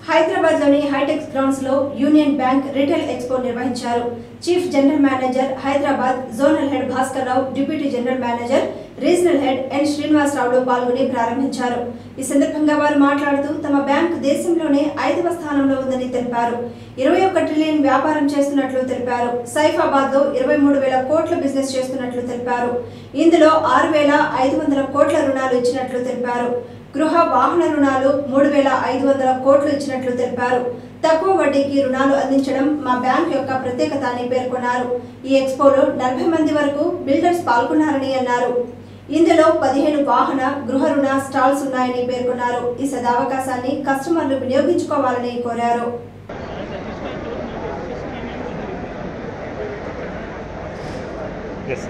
హైదరాబాద్ లోని హైటెక్స్ గ్రౌండ్స్ లో Union Bank retail expo నిర్వహించారు chief general manager Hyderabad zonal head Bhaskar Rao deputy general manager regional head N శ్రీనివాసరావులు పాల్గొని ప్రారంభించారు ఈ సందర్భంగా వారు మాట్లాడుతూ తమ బ్యాంక్ దేశంలోనే ఐదవ స్థానంలో ఉందని తెలిపారు ఇరవై ఒక్క ట్రిలియన్ వ్యాపారం చేస్తున్నట్లు తెలిపారు సైఫాబాద్ లో ఇరవై మూడు వేల కోట్ల బిజినెస్ చేస్తున్నట్లు తెలిపారు ఇందులో ఆరు వేల ఐదు వందల కోట్ల రుణాలు ఇచ్చినట్లు తెలిపారు గృహ వాహన రుణాలు మూడు వేల ఐదు వందల కోట్లు ఇచ్చినట్లు తెలిపారు తక్కువ వడ్డీకి రుణాలు అందించడం మా బ్యాంక్ యొక్క ప్రత్యేకత అని పేర్కొన్నారు ఈ ఎక్స్పోలో నలభై మంది వరకు బిల్డర్స్ పాల్గొన్నారని అన్నారు ఇందులో పదిహేను వాహన గృహ రుణ స్టాల్స్ ఉన్నాయని పేర్కొన్నారు ఈ సదావకాశాన్ని కస్టమర్లు వినియోగించుకోవాలని కోరారు yes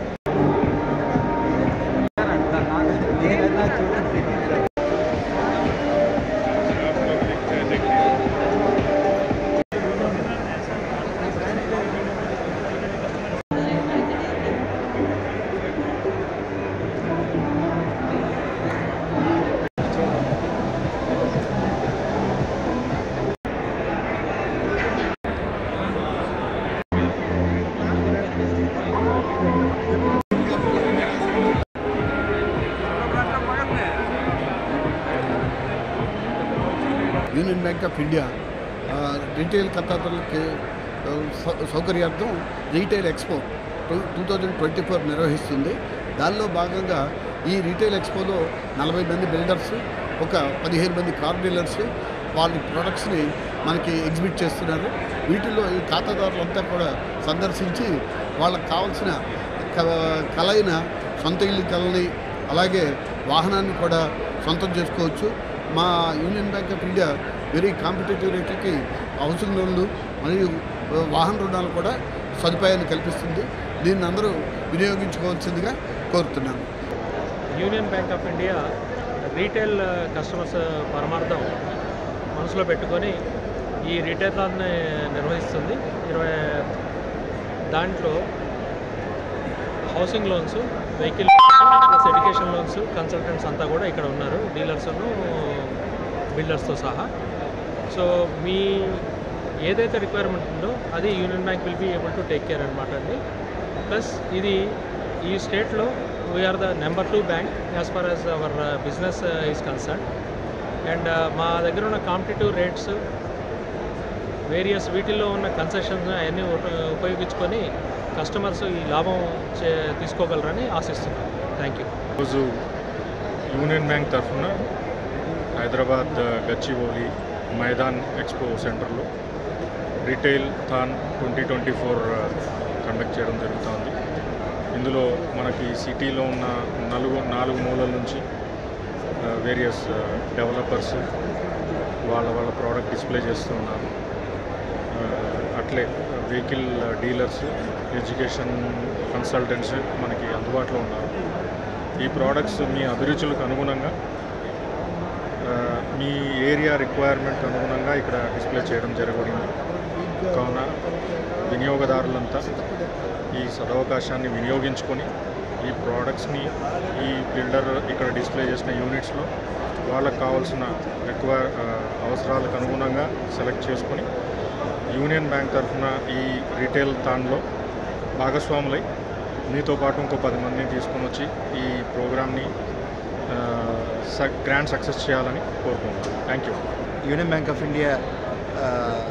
Union Bank of India ఆ, రీటైల్ ఖాతాదారులకి ఆ, సౌ- సౌకర్యార్థం retail expo two two thousand twenty four నిర్వహిస్తుంది దానిలో భాగంగా ఈ రీటైల్ ఎక్స్పోలో నలభై మంది బిల్డర్స్ ఒక పదిహేను మంది కార్ డీలర్స్ వాళ్ళ ప్రొడక్ట్స్ని మనకి ఎగ్జిబిట్ చేస్తున్నారు వీటిల్లో ఈ ఖాతాదారులంతా కూడా సందర్శించి వాళ్ళకి కావాల్సిన క- కలైన సొంత ఇల్లు కలని అలాగే వాహనాన్ని కూడా సొంతం చేసుకోవచ్చు మా Union Bank of India very competitive రేట్లకి హౌసింగ్ లోన్లు మరియు వాహన రుణాలు కూడా సదుపాయాన్ని కల్పిస్తుంది దీన్ని అందరూ వినియోగించుకోవాల్సిందిగా కోరుతున్నాను Union Bank of India retail customers పరమార్థం మనసులో పెట్టుకొని ఈ రీటైలర్ని నిర్వహిస్తుంది ఇరవై దాంట్లో housing loans vehicle plus education loans consultants అంతా కూడా ఇక్కడ ఉన్నారు డీలర్స్ను బిల్డర్స్తో సహా సో మీ ఏదైతే రిక్వైర్మెంట్ ఉందో అది Union Bank will be able to take care అనమాట అండి ప్లస్ ఇది ఈ స్టేట్లో we are the number two bank as far as our business is concern and మా దగ్గర ఉన్న కాంపిటేటివ్ రేట్స్ వేరియస్ వీటిల్లో ఉన్న కన్సెషన్స్ అవన్నీ ఉప- ఉపయోగించుకొని కస్టమర్స్ ఈ లాభం చే- తీసుకోగలరని ఆశిస్తున్నాను థ్యాంక్ యూ ఈరోజు యూనియన్ బ్యాంక్ తరఫున హైదరాబాద్ గచ్చిబౌలి మైదాన్ ఎక్స్పో సెంటర్లో retailthon twenty twenty four conduct చేయడం జరుగుతోంది ఇందులో మనకి సిటీలో ఉన్న నలుగు నాలుగు మూలల నుంచి వేరియస్ డెవలపర్స్ వాళ్ళ వాళ్ళ ప్రోడక్ట్ డిస్ప్లే చేస్తూ ఉన్నారు ఆ, అట్లే వెహికల్ డీలర్స్ ఎడ్యుకేషన్ కన్సల్టెంట్స్ మనకి అందుబాటులో ఉన్నారు ఈ ప్రోడక్ట్స్ మీ అభిరుచులకు అనుగుణంగా ఆ, మీ ఏరియా రిక్వైర్మెంట్ అనుగుణంగా ఇక్కడ డిస్ప్లే చేయడం జరగబడింది కావున వినియోగదారులంతా ఈ సదవకాశాన్ని వినియోగించుకొని ఈ ప్రోడక్ట్స్ని ఈ బిల్డర్ ఇక్కడ డిస్ప్లే చేసిన యూనిట్స్లో వాళ్ళకు కావాల్సిన రిక్వైర్ ఆ, అవసరాలకు అనుగుణంగా సెలెక్ట్ చేసుకొని యూనియన్ బ్యాంక్ తరఫున ఈ రీటైల్ తాన్లో భాగస్వాములై మీతో పాటు ఇంకో పది మందిని తీసుకొని వచ్చి ఈ ప్రోగ్రామ్ని గ్రాండ్ సక్సెస్ చేయాలని కోరుకుంటున్నాను thank you Union Bank of India ఆ,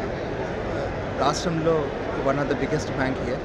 రాష్ట్రంలో one of the biggest bank here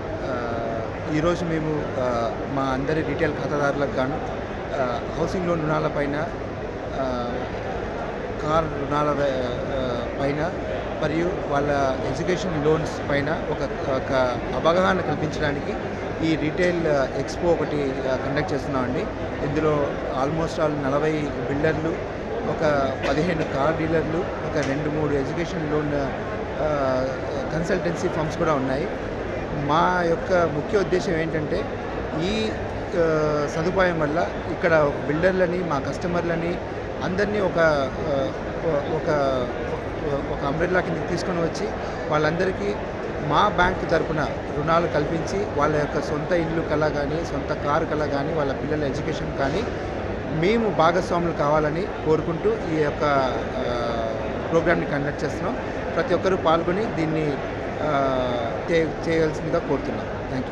ఈరోజు మేము ఆ, మా అందరి రీటైల్ ఖాతాదారులకు గాను ఆ, హౌసింగ్ లోన్ రుణాలపైన ఆ, కార్ రుణాల ఆ, పైన మరియు వాళ్ళ ఎడ్యుకేషన్ లోన్స్ పైన ఒక ఒక అవగాహన కల్పించడానికి ఈ రీటైల్ ఎక్స్పో ఒకటి కండక్ట్ చేస్తున్నామండి ఇందులో ఆల్మోస్ట్ ఆల్ నలభై బిల్డర్లు ఒక పదిహేను కార్ డీలర్లు ఒక రెండు మూడు ఎడ్యుకేషన్ లోన్ ఆ, కన్సల్టెన్సీ ఫర్మ్స్ కూడా ఉన్నాయి మా యొక్క ముఖ్య ఉద్దేశం ఏంటంటే ఈ ఆ, సదుపాయం వల్ల ఇక్కడ బిల్డర్లని మా కస్టమర్లని అందరినీ ఒక ఆ, ఒక ఒక అంబ్రెల్లా కిందకి తీసుకొని వచ్చి వాళ్ళందరికీ మా బ్యాంక్ తరపున రుణాలు కల్పించి వాళ్ళ యొక్క సొంత ఇల్లు కళ కానీ సొంత కారు కళ కానీ వాళ్ళ పిల్లల ఎడ్యుకేషన్ కానీ మేము భాగస్వాములు కావాలని కోరుకుంటూ ఈ యొక్క ఆ, ప్రోగ్రామ్ని కండక్ట్ చేస్తున్నాం ప్రతి ఒక్కరూ పాల్గొని దీన్ని ఆ, చే- చేయాల్సిందిగా కోరుతున్నాం థ్యాంక్ యూ